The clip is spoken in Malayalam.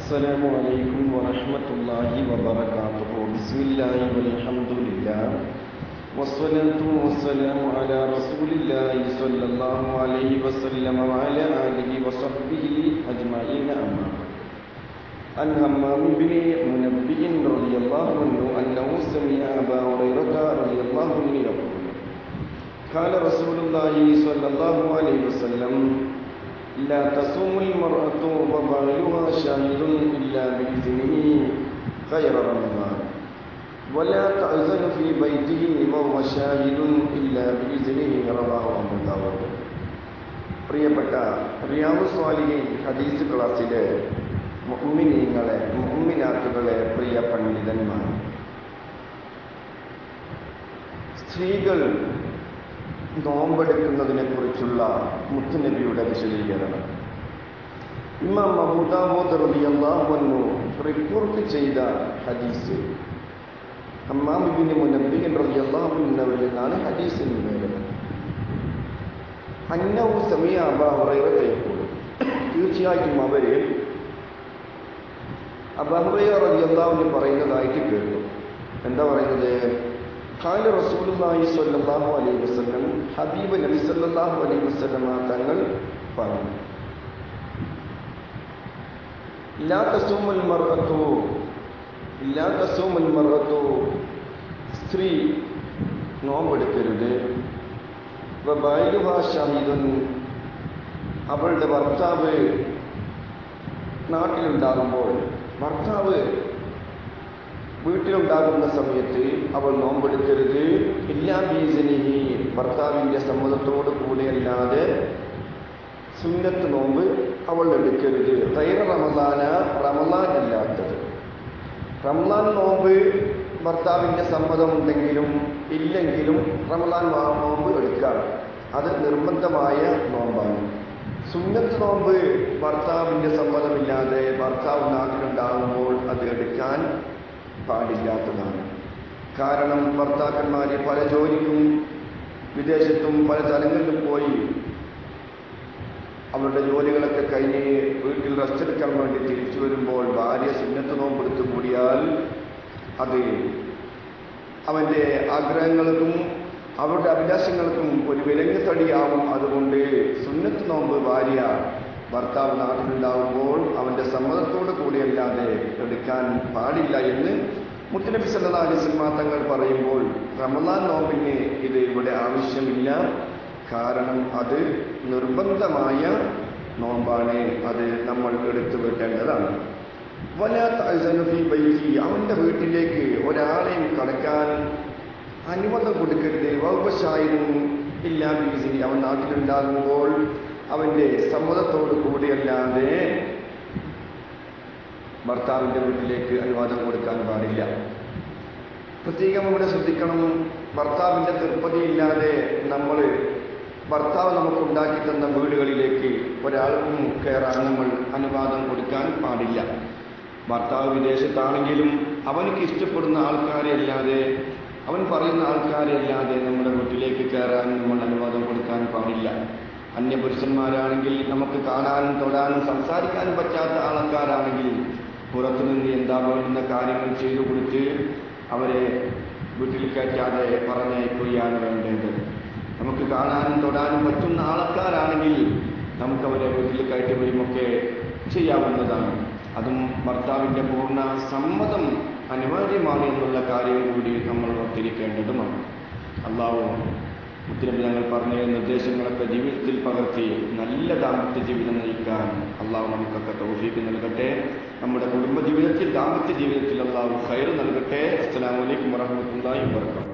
السلام عليكم ورحمة الله وبركاته بسم الله والحمد لله والصلاة والسلام على رسول الله صلى الله عليه وسلم وعلى آله وصحبه أجمعين أما بعد. عن همام بن منبئ رضي الله عنه أنه سمع أبا هريرة رضي الله عنه يقول قال رسول الله صلى الله عليه وسلم لا تصوم المرأة وبالها شاهد إلا بإذنه غير رمضان ولا تعزن في بيته وهو شاهد إلا بإذنه رواه أبو داود പ്രിയപ്പെട്ട റിയാദ് സ്വാലിഹിൻ ഹദീസ് ക്ലാസ്സിലെ മുഅ്മിനീങ്ങളെ മുഅ്മിനാത്തുകളെ പ്രിയ പണ്ഡിതന്മാർ സ്ത്രീകൾ നോമ്പെടുക്കുന്നതിനെ കുറിച്ചുള്ള മുത്തുനബിയുടെ വിശദീകരണം ഇമാം അബൂദാബോദ് റളിയല്ലാഹു റിപ്പോർട്ട് ചെയ്ത ഹദീസ് അമ്മാമിബിന് മുനബിൻ റളിയല്ലാഹു അൻഹുവിൽ നിന്നാണ് ഹദീസിന് വരുന്നത് അന്നഹു സമിയ അബാ ഹുറൈറ യഖൂൽ തീർച്ചയായിട്ടും അവര് അബാ ഹുറൈറ റളിയല്ലാഹു അൻഹു പറയുന്നതായിട്ട് കേട്ടു എന്താ പറയുന്നത് ഖാല റസൂലുള്ളാഹി സ്വല്ലല്ലാഹു അലൈഹി വസല്ലം ഹബീബ് നബി സല്ലല്ലാഹു അലൈഹി വസല്ലം തങ്ങൾ പറഞ്ഞു ലാ തസൂമുൽ മർഅത്തു ലാ തസൂമുൽ മർഅത്തു സ്ത്രീ നോമ്പെടുക്കരുത് വബൈലുഹാ ഷഹീദുൻ അവളുടെ ഭർത്താവ് നാട്ടിലുണ്ടാകുമ്പോൾ ഭർത്താവ് വീട്ടിലുണ്ടാകുന്ന സമയത്ത് അവൾ നോമ്പെടുക്കരുത് എല്ലാ ബീസനിഹി ഭർത്താവിൻ്റെ സമ്മതത്തോട് കൂടെയല്ലാതെ സുന്നത്ത് നോമ്പ് അവൾ എടുക്കരുത് തൈറ റമദാന റമദാൻ അല്ലാത്തത് റമദാൻ നോമ്പ് ഭർത്താവിൻ്റെ സമ്മതമുണ്ടെങ്കിലും ഇല്ലെങ്കിലും റമദാൻ നോമ്പ് എടുക്കാം അത് നിർബന്ധമായ നോമ്പാണ് സുന്നത്ത് നോമ്പ് ഭർത്താവിൻ്റെ സമ്മതമില്ലാതെ ഭർത്താവ് നാട്ടിലുണ്ടാകുമ്പോൾ അത് എടുക്കാൻ പാടില്ലാത്തതാണ് കാരണം ഭർത്താക്കന്മാർ പല ജോലിക്കും വിദേശത്തും പല സ്ഥലങ്ങളിലും പോയി അവരുടെ ജോലികളൊക്കെ കഴിഞ്ഞ് വീട്ടിൽ റെസ്റ്റ് എടുക്കാൻ വേണ്ടി തിരിച്ചു വരുമ്പോൾ ഭാര്യ സുന്നത്ത് നോമ്പെടുത്ത് കൂടിയാൽ അത് അവൻ്റെ ആഗ്രഹങ്ങൾക്കും അവരുടെ അഭിലാഷങ്ങൾക്കും ഒരു വിലങ്ങ് തടിയാവും അതുകൊണ്ട് സുന്നത്ത് നോമ്പ് ഭാര്യ ഭർത്താവ് നാട്ടിലുണ്ടാകുമ്പോൾ അവൻ്റെ സമ്മതത്തോട് കൂടിയല്ലാതെ എടുക്കാൻ പാടില്ല എന്ന് മുത്തനബി സല്ലാ അലിസ്മാ തങ്ങൾ പറയുമ്പോൾ റമദാൻ നോമ്പിന് ഇത് ഇവിടെ ആവശ്യമില്ല കാരണം അത് നിർബന്ധമായ നോമ്പാണ് അത് നമ്മൾ എടുത്തു വെക്കേണ്ടതാണ് വലാത്തി അവൻ്റെ വീട്ടിലേക്ക് ഒരാളെയും കടക്കാൻ അനുമതി കൊടുക്കരുത് വകുപ്പശായും ഇല്ലാ ബീസിനി അവൻ നാട്ടിലുണ്ടാകുമ്പോൾ അവൻ്റെ സമ്മതത്തോട് കൂടിയല്ലാതെ ഭർത്താവിൻ്റെ വീട്ടിലേക്ക് അനുവാദം കൊടുക്കാൻ പാടില്ല പ്രത്യേകം ഇവിടെ ശ്രദ്ധിക്കണം ഭർത്താവിൻ്റെ തൃപ്പതിയില്ലാതെ നമ്മൾ ഭർത്താവ് നമുക്ക് ഉണ്ടാക്കി തന്ന വീടുകളിലേക്ക് ഒരാൾക്കും കയറാൻ നമ്മൾ അനുവാദം കൊടുക്കാൻ പാടില്ല ഭർത്താവ് വിദേശത്താണെങ്കിലും അവനക്ക് ഇഷ്ടപ്പെടുന്ന ആൾക്കാരെ അല്ലാതെ അവൻ പറയുന്ന ആൾക്കാരെ അല്ലാതെ നമ്മുടെ വീട്ടിലേക്ക് കയറാൻ നമ്മൾ അനുവാദം കൊടുക്കാൻ പാടില്ല അന്യപുരുഷന്മാരാണെങ്കിൽ നമുക്ക് കാണാനും തൊടാനും സംസാരിക്കാനും പറ്റാത്ത ആൾക്കാരാണെങ്കിൽ പുറത്തുനിന്ന് എന്താ വേണ്ടുന്ന കാര്യങ്ങൾ ചെയ്തു കൊടുത്ത് അവരെ വീട്ടിൽ കയറ്റാതെ പറഞ്ഞയക്കുകയാണ് വേണ്ടത് നമുക്ക് കാണാനും തൊടാനും പറ്റുന്ന ആൾക്കാരാണെങ്കിൽ നമുക്കവരെ വീട്ടിൽ കയറ്റുകയുമൊക്കെ ചെയ്യാവുന്നതാണ് അതും ഭർത്താവിൻ്റെ പൂർണ്ണ സമ്മതം അനിവാര്യമാണ് എന്നുള്ള കാര്യം കൂടി നമ്മൾ ഓർത്തിരിക്കേണ്ടതുമാണ് അള്ളാഹു മുത്തിനബി ഞങ്ങൾ പറഞ്ഞ നിർദ്ദേശങ്ങളൊക്കെ ജീവിതത്തിൽ പകർത്തി നല്ല ദാമ്പത്യ ജീവിതം നയിക്കാൻ അള്ളാഹു നമുക്കൊക്കെ തൗഫീക്ക് നൽകട്ടെ നമ്മുടെ കുടുംബ ജീവിതത്തിൽ ദാമ്പത്യ ജീവിതത്തിൽ അള്ളാഹു ഖൈർ നൽകട്ടെ അസ്സലാമലൈക്കും വറഹമത്തല്ലാഹി വാബർക്കാത്തു